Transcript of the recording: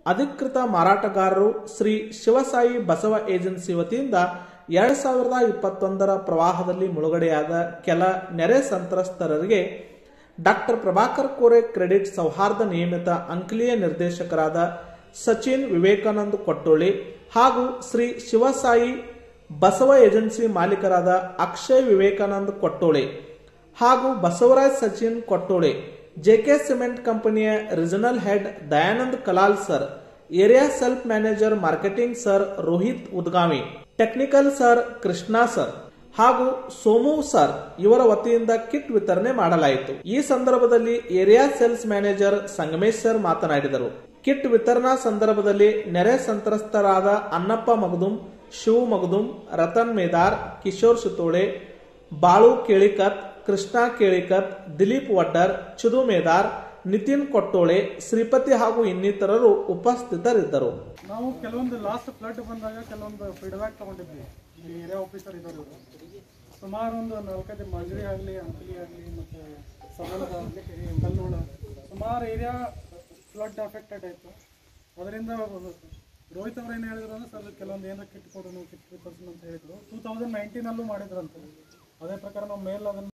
ಅಧಿಕೃತ ಮಾರಾಟಗಾರರು ಶ್ರೀ ಶಿವಸಾಯಿ ಬಸವ ಏಜೆನ್ಸಿ ವತಿಯಿಂದ ಎರಡ್ ಸಾವಿರದ ಇಪ್ಪತ್ತೊಂದರ ಪ್ರವಾಹದಲ್ಲಿ ಮುಳುಗಡೆಯಾದ ಕೆಲ ನೆರೆ ಸಂತ್ರಸ್ತರಿಗೆ ಡಾಕ್ಟರ್ ಪ್ರಭಾಕರ್ ಕೋರೆ ಕ್ರೆಡಿಟ್ ಸೌಹಾರ್ದ ನಿಯಮಿತ ಅಂಕಲಿಯ ನಿರ್ದೇಶಕರಾದ ಸಚಿನ್ ವಿವೇಕಾನಂದ್ ಕೊಟ್ಟೋಳಿ ಹಾಗೂ ಶ್ರೀ ಶಿವಸಾಯಿ ಬಸವ ಏಜೆನ್ಸಿ ಮಾಲೀಕರಾದ ಅಕ್ಷಯ್ ವಿವೇಕಾನಂದ್ ಕೊಟ್ಟೋಳೆ ಹಾಗೂ ಬಸವರಾಜ್ ಸಚಿನ್ ಕೊಟ್ಟೋಳೆ ಜೆಕೆ ಸಿಮೆಂಟ್ ಕಂಪನಿಯ regional head Dayanand Kalal sir area sales manager marketing sir Rohit Udgami technical sir Krishna sir ಹಾಗೂ ಸೋಮು ಸರ್ ಇವರ ವತಿಯಿಂದ ಕಿಟ್ ವಿತರಣೆ ಮಾಡಲಾಯಿತು ಈ ಸಂದರ್ಭದಲ್ಲಿ area sales manager Sangamesh sir ಮಾತನಾಡಿದರು ಕಿಟ್ ವಿತರಣಾ ಸಂದರ್ಭದಲ್ಲಿ ನೆರೆ ಸಂತ್ರಸ್ತರಾದ ಅನ್ನಪ್ಪ ಮಗದುಂ ಶಿವ್ ಮಗದುಂ ರತನ್ ಮೇದಾರ್ ಕಿಶೋರ್ ಸುತೋಡೆ ಬಾಳು ಕೇಳಿಕತ್ ಕೃಷ್ಣ ಕೇಳಿಕತ್ ದಿಲೀಪ್ ವಡ್ಡರ್ ಚಿದು ಮೇದಾರ್ ನಿತಿನ್ ಕೊಟ್ಟೋಳೆ ಶ್ರೀಪತಿ ಹಾಗೂ ಇನ್ನಿತರರು ಉಪಸ್ಥಿತರಿದ್ದರು ನಾವು ಕೆಲವೊಂದು ಲಾಸ್ಟ್ ಫ್ಲಡ್ ಬಂದಾಗ ಕೆಲವೊಂದು ಫೀಡ್ಬ್ಯಾಕ್ ತಗೊಂಡಿದ್ವಿ ಇಲ್ಲಿ ಏರಿಯಾ ಆಫೀಸರ್ ಇದ್ದಾರೆ ಇವರು ಸುಮಾರು ಒಂದು ನಾಲ್ಕೈದು ಮಂಜರಿ ಆಗಲಿ ಅಂಕಲಿ ಆಗಲಿ ಮತ್ತು ಸದನದ ಕಲ್ಲೋಳ ಸುಮಾರು ಏರಿಯಾ ಫ್ಲಡ್ ಅಫೆಕ್ಟೆಡ್ ಆಯಿತು ಅದರಿಂದ ರೋಹಿತ್ ಅವ್ರು ಏನು ಹೇಳಿದ್ರು ಅಂದ್ರೆ ಸರ್ ಕೆಲವೊಂದು ಏನಾರ ಕಿಟ್ ಕೊಡು ನೀವು ಕಿಟ್ ವಿತರಿಸು ಅಂತ ಹೇಳಿದ್ರು ಟೂ ತೌಸಂಡ್ ನೈನ್ಟೀನಲ್ಲೂ ಮಾಡಿದ್ರಂತೆ ಅದೇ ಪ್ರಕಾರ ನಾವು ಮೇಲ್ ಅದನ್ನು